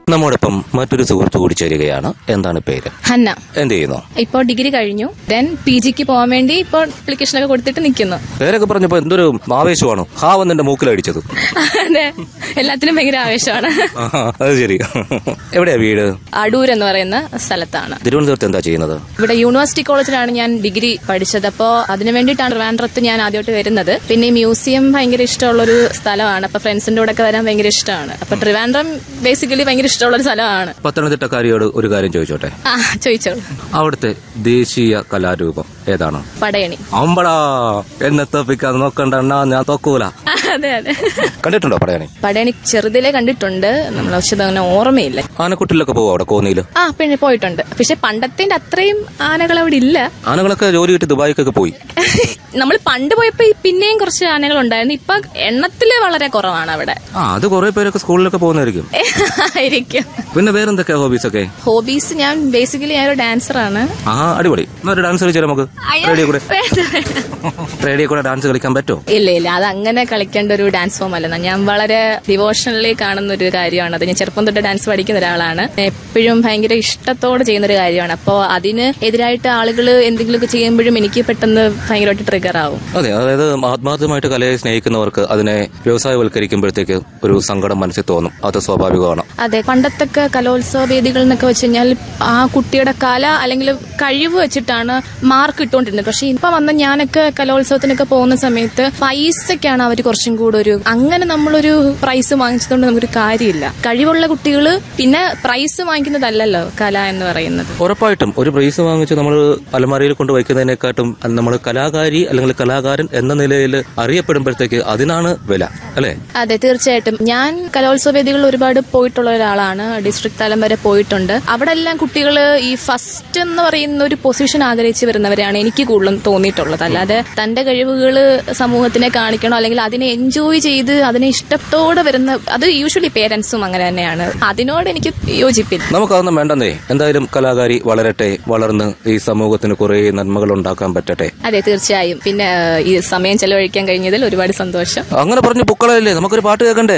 നമ്മോടൊപ്പം മറ്റൊരു സുഹൃത്തു കൂടി ചേരുകയാണ് എന്താണ് പേര് ഹന്ന എന്ത് ചെയ്യുന്നു ഇപ്പോൾ ഡിഗ്രി കഴിഞ്ഞു ദെൻ പി ജിക്ക് പോകാൻ വേണ്ടി ഇപ്പോൾ അപ്ലിക്കേഷനൊക്കെ കൊടുത്തിട്ട് നിൽക്കുന്നു പേരൊക്കെ പറഞ്ഞപ്പോ എന്തൊരു ആവേശമാണോ ഹാ വന്നെന്റെ മൂക്കിലടിച്ചത് അതെ എല്ലാത്തിനും ഭയങ്കര ആവേശമാണ് ആഹാ, അത് ശരി എവിടെയാ വീട് അടൂർ എന്ന് പറയുന്ന സ്ഥലത്താണ് തിരുവനന്തപുരത്ത് എന്താ ചെയ്യുന്നത് ഇവിടെ യൂണിവേഴ്സിറ്റി കോളേജിലാണ് ഞാൻ ഡിഗ്രി പഠിച്ചത് അപ്പോൾ അതിനു വേണ്ടിയിട്ടാണ് ട്രിവാൻഡ്രത്ത് ഞാൻ ആദ്യമായിട്ട് വരുന്നത് പിന്നെ ഈ മ്യൂസിയം ഭയങ്കര ഇഷ്ടമുള്ളൊരു സ്ഥലമാണ് അപ്പൊ ഫ്രണ്ട്സിന്റെ കൂടെ ഒക്കെ വരാൻ ഭയങ്കര ഇഷ്ടമാണ് അപ്പൊ ട്രിവാൻഡ്രം ബേസിക്കലി ഭയങ്കര ഇഷ്ടമുള്ളൊരു സ്ഥലമാണ് പത്തനംതിട്ടക്കാരിയോട് ഒരു കാര്യം ചോദിച്ചോട്ടെ ആ ചോദിച്ചോളൂ അവിടുത്തെ ദേശീയ കലാരൂപം ഏതാണ് പടയണി അമ്പടാ എന്നെ തോപ്പിക്കാൻ നോക്കണ്ട അണ്ണാ, ഞാൻ തോക്കൂല അതെ അതെ കണ്ടിട്ടുണ്ടോ പറയാണി പടയണി ചെറുതിലെ കണ്ടിട്ടുണ്ട് നമ്മൾ പക്ഷെ അങ്ങനെ ഓർമ്മയില്ല ആനക്കുട്ടിലൊക്കെ പോവോ അവിടെ കോന്നിയില് ആ പിന്നെ പോയിട്ടുണ്ട് പക്ഷെ പണ്ടത്തെ അത്രയും ആനകൾ അവിടെ ഇല്ല ആനകളൊക്കെ ജോലി കിട്ടി ദുബായിക്കൊക്കെ പോയി നമ്മൾ പണ്ട് പോയപ്പോ ഈ പിന്നെയും കുറച്ച് ആനകൾ ഉണ്ടായിരുന്നു ഇപ്പൊ എണ്ണത്തില് വളരെ കുറവാണ് അവിടെ ആ അത് കുറെ പേരൊക്കെ സ്കൂളിലൊക്കെ പോകുന്നതായിരിക്കും ആയിരിക്കും പിന്നെ വേറെന്തൊക്കെയാ ഹോബീസ് ഒക്കെ ഹോബീസ് ഞാൻ ബേസിക്കലി ഞാൻ ഒരു ഡാൻസർ ആണ് ആ അടിപൊളി എന്നാ ഒരു ഡാൻസ് കളിച്ചാൽ നമുക്ക് റേഡിയോ കൂടെ വേണ്ട, വേണ്ട. റേഡിയോ കൂടെ ഡാൻസ് കളിക്കാൻ പറ്റുമോ ഇല്ല ഇല്ല അത് അങ്ങനെ കളിക്കേണ്ട ഒരു ഡാൻസ് ഫോം അല്ല ഞാൻ വളരെ ഡിവോഷണലി കാണുന്ന ഒരു കാര്യമാണ് അത് ഞാൻ ചെറുപ്പം തൊട്ട് ഡാൻസ് പഠിക്കുന്ന ഒരാളാണ് എപ്പോഴും ഭയങ്കര ഇഷ്ടത്തോടെ ചെയ്യുന്ന ഒരു കാര്യമാണ് അപ്പോൾ അതിന് എതിരായിട്ട് ആളുകൾ എന്തെങ്കിലുമൊക്കെ ചെയ്യുമ്പോഴും എനിക്ക് പെട്ടെന്ന് ഭയങ്കരമായിട്ട് ട്രിഗർ ആവും അതെ അതായത് ആത്മാർത്ഥമായിട്ട് കലയെ സ്നേഹിക്കുന്നവർക്ക് അതിനെ വ്യവസായവൽക്കരിക്കുമ്പോഴത്തേക്ക് ഒരു സങ്കടം മനസ്സിൽ തോന്നും അത് സ്വാഭാവികമാണ് അതെ പണ്ടത്തൊക്കെ കലോത്സവ വേദികൾ എന്നൊക്കെ വെച്ച് കഴിഞ്ഞാൽ ആ കുട്ടിയുടെ കല അല്ലെങ്കിൽ കഴിവ് വെച്ചിട്ടാണ് മാർക്ക് ഇട്ടുകൊണ്ടിരുന്നത് പക്ഷെ ഇപ്പൊ വന്ന ഞാനൊക്കെ കലോത്സവത്തിനൊക്കെ പോകുന്ന സമയത്ത് പൈസക്കാണ് അവർ കുറച്ചും കൂടെ ഒരു അങ്ങനെ നമ്മളൊരു പ്രൈസ് വാങ്ങിച്ചതുകൊണ്ട് നമുക്കൊരു കാര്യമില്ല കഴിവുള്ള കുട്ടികൾ പിന്നെ പ്രൈസ് വാങ്ങിക്കുന്നതല്ലല്ലോ കല എന്ന് പറയുന്നത് ഉറപ്പായിട്ടും ഒരു പ്രൈസ് വാങ്ങിച്ച് നമ്മൾ അലമാരയിൽ കൊണ്ട് വയ്ക്കുന്നതിനെക്കാട്ടും നമ്മൾ കലാകാരി അല്ലെങ്കിൽ കലാകാരൻ എന്ന നിലയിൽ അറിയപ്പെടുമ്പോഴത്തേക്ക് അതിനാണ് വില അല്ലെ അതെ തീർച്ചയായിട്ടും ഞാൻ കലോത്സവ വേദികളിൽ ഒരുപാട് പോയിട്ടുള്ള ഒരാളാണ് ഡിസ്ട്രിക്ട് തലം വരെ പോയിട്ടുണ്ട് അവിടെ എല്ലാം കുട്ടികൾ ഈ ഫസ്റ്റ് എന്ന് പറയുന്ന ഒരു പൊസിഷൻ ആഗ്രഹിച്ച് വരുന്നവരെയാണ് എനിക്ക് കൂടുതലും തോന്നിയിട്ടുള്ളത് അല്ലാതെ തന്റെ കഴിവുകൾ സമൂഹത്തിനെ കാണിക്കണോ അല്ലെങ്കിൽ അതിനെ എൻജോയ് ചെയ്ത് അതിനെ ഇഷ്ടത്തോടെ വരുന്ന അത് യൂഷ്വലി പേരൻസും അങ്ങനെ തന്നെയാണ് അതിനോട് എനിക്ക് യോജിപ്പില്ല നമുക്കതൊന്നും വേണ്ടെന്നേ എന്തായാലും കലാകാരി വളരട്ടെ വളർന്ന് ഈ സമൂഹത്തിന് കുറെ നന്മകൾ ഉണ്ടാക്കാൻ പറ്റട്ടെ അതെ തീർച്ചയായും പിന്നെ ഏഹ്, ഈ സമയം ചെലവഴിക്കാൻ കഴിഞ്ഞതിൽ ഒരുപാട് സന്തോഷം അങ്ങനെ പറഞ്ഞു പുക്കളല്ലേ നമുക്കൊരു പാട്ട് കേൾക്കണ്ടേ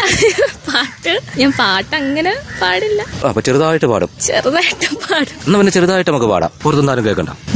പാട്ട് ഞാൻ പാട്ട് അങ്ങനെ പാടില്ല അപ്പൊ ചെറുതായിട്ട് പാടും ചെറുതായിട്ട് പാടും എന്നാ പിന്നെ ചെറുതായിട്ട് നമുക്ക് പാടാം പുറത്തുനിന്നാരും കേൾക്കണ്ട